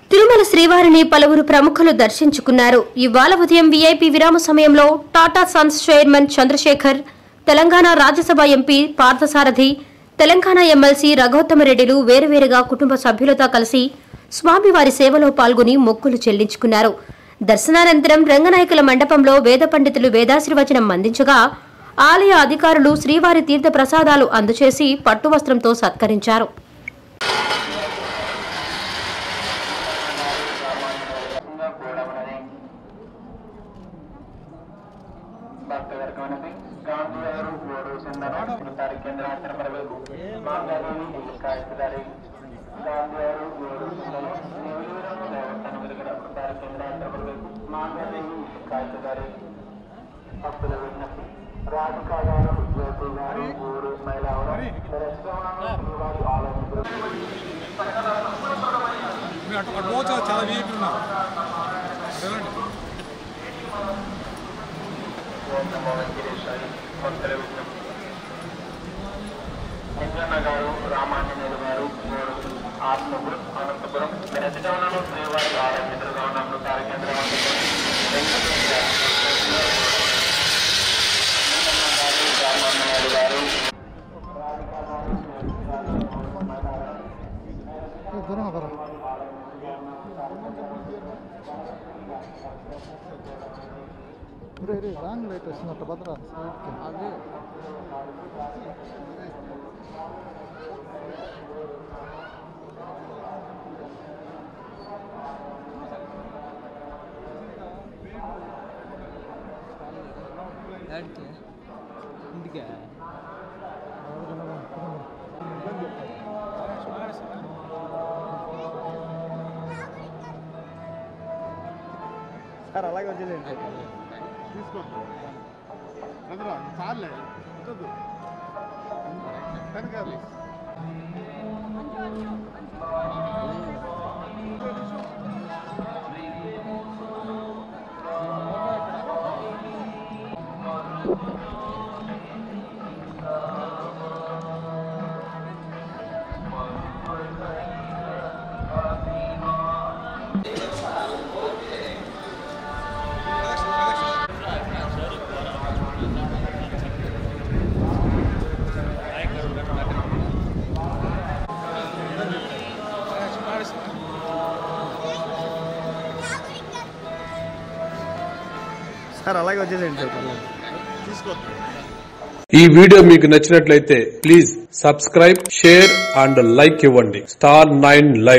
తిరుమల శ్రీవారిని పలువురు ప్రముఖులు దర్శించుకున్నారు ఇవాళ ఉదయం వీఐపీ విరామ సమయంలో Tata Sons chairman Chandrashekar Telangana Rajya Sabha MP Parthasarathy Telangana MLC రఘోత్తమరెడ్డిలు వేరువేరుగా కుటుంబ సభ్యులతో కలిసి స్వామివారి సేవలో పాల్గొని మొక్కులు చెల్లించుకున్నారు దర్శనానంతరం రంగనాయకుల మండపంలో వేద పండితులు వేదాశీర్వచనం అందించగా ఆలయ అధికారులు శ్రీవారి తీర్థ ప్రసాదాలు అందచేసి పట్టు వస్త్రంతో సత్కరించారు కూడమని ಭಕ್ತವರ್ಗವನಪಿ ಗಾಂಧಿಯವರು ಓಡು ಸುಂದರ ಕೇಂದ್ರ ಹತ್ತಿರ ಬರಬೇಕು ಮಾಂಗದೇವಿ ಇಲ್ಲಿ ಕಾಯ್ತಿದ್ದಾರೆ ಗಾಂಧಿಯವರು ಓಡು ಸುಂದರ ದೇವರನ್ನು ದೇವಸ್ಥಾನ ಎದುರುಗಡೆ ಪ್ರಚಾರ ಕೇಂದ್ರ ಹತ್ತಿರ ಬರಬೇಕು ಮಾಂಗದೇವಿ ಇಲ್ಲಿ ಕಾಯ್ತಿದ್ದಾರೆ ಭಕ್ತರ ವಿಜ್ಞಪ್ತಿ ರಾಧಿಕಾ గారు జ్యోతి గారు ఊరు మహిళ ಅವರು శ్రీవారి ఆలయం మీరు అటు అటు పోవచ్చు కదా, చాలా వీపీ ఉన్నారు చూడండి నింజన్న గారు రామాంజనేయులు గారు గోడు ఆత్మపురం అనంతపురం మెరసిటవనంలో శ్రీవారి ఆలయం ఎదురుగా ఉన్నప్పుడు కార్యకేంద్రం రామాంజనేయులు గారు దూరం బరా రే రే రాంగ్ లైట్ వస్తున్నట్టు భద్ర అదే ఇంటికే సార్ అలాగే వచ్చేదండి తీసుకో భద్ర చాలే వద్దు కనుక సార్ అలాగే వచ్చేదండి సార్ తీసుకో ఈ వీడియో మీకు నచ్చినట్లయితే please subscribe share and like ఇవ్వండి స్టార్ నైన్ లైవ్